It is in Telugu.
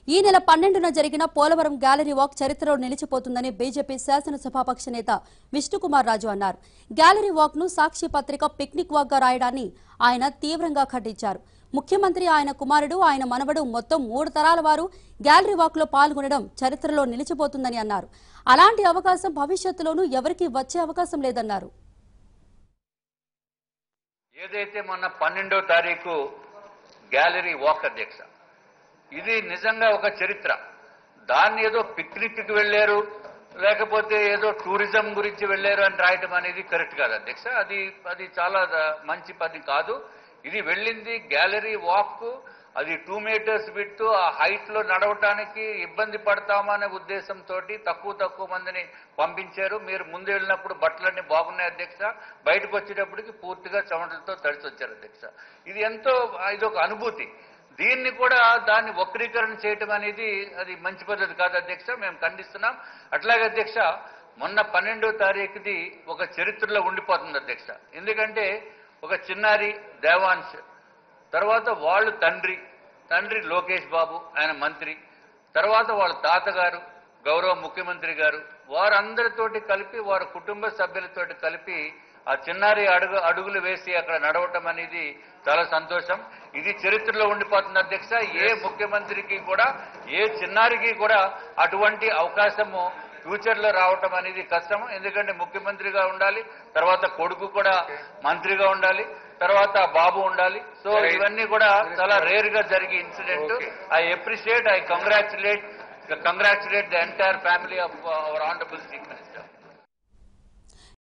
ఈ నెల పన్నెండున జరిగిన పోలవరం గ్యాలరీ వాక్ చరిత్రలో నిలిచిపోతుందని బీజేపీ శాసనసభాపక్ష నేత విష్ణుకుమార్ రాజు అన్నారు గ్యాలరీ వాక్ ను సాక్షి పత్రిక పిక్నిక్ వాక్ గా రాయడాన్ని ఆయన తీవ్రంగా ఖండించారు ముఖ్యమంత్రి ఆయన కుమారుడు ఆయన మనవడు మొత్తం మూడు తరాల వారు గ్యాలరీ వాక్ లో పాల్గొనడం చరిత్రలో నిలిచిపోతుందని అన్నారు అలాంటి అవకాశం భవిష్యత్తులోనూ ఎవరికీ వచ్చే అవకాశం లేదన్నారు ఏదైతే మొన్న పన్నెండో తారీఖు గ్యాలరీ వాక్ అధ్యక్ష ఇది నిజంగా ఒక చరిత్ర దాన్ని ఏదో పిక్నిక్కి వెళ్ళారు లేకపోతే ఏదో టూరిజం గురించి వెళ్ళారు అని రాయటం అనేది కరెక్ట్ కాదు అధ్యక్ష అది అది చాలా ద- మంచి పని కాదు ఇది వెళ్ళింది గ్యాలరీ వాక్ అది టూ మీటర్స్ విడ్త్ ఆ హైట్ లో నడవటానికి ఇబ్బంది పడతామనే ఉద్దేశంతో తక్కువ తక్కువ మందిని పంపించారు మీరు ముందు వెళ్ళినప్పుడు బట్టలన్నీ బాగున్నాయి అధ్యక్ష బయటకు వచ్చేటప్పటికి పూర్తిగా చెమటలతో తడిసి వచ్చారు అధ్యక్ష ఇది ఎంతో ఇది ఒక అనుభూతి దీన్ని కూడా దాన్ని వక్రీకరణ చేయటం అనేది అది మంచి పద్ధతి కాదు అధ్యక్ష మేము ఖండిస్తున్నాం అట్లాగే అధ్యక్ష మొన్న పన్నెండో తారీఖుది ఒక చరిత్రలో ఉండిపోతుంది అధ్యక్ష ఎందుకంటే ఒక చిన్నారి దేవాంశ్ తర్వాత వాళ్ళు తండ్రి తండ్రి లోకేష్ బాబు ఆయన మంత్రి తర్వాత వాళ్ళ తాతగారు గౌరవ ముఖ్యమంత్రి గారు వారందరితోటి కలిపి వారి కుటుంబ సభ్యులతోటి కలిపి ఆ చిన్నారి అడుగు అడుగులు వేసి అక్కడ నడవటం అనేది చాలా సంతోషం ఇది చరిత్రలో ఉండిపోతుంది అధ్యక్ష ఏ ముఖ్యమంత్రికి కూడా ఏ చిన్నారికి కూడా అటువంటి అవకాశము ఫ్యూచర్ లో రావటం అనేది కష్టం ఎందుకంటే ముఖ్యమంత్రిగా ఉండాలి తర్వాత కొడుకు కూడా మంత్రిగా ఉండాలి తర్వాత బాబు ఉండాలి సో ఇవన్నీ కూడా చాలా రేర్ గా జరిగే incident I appreciate I congratulate congratulate the entire family of our honourable chief minister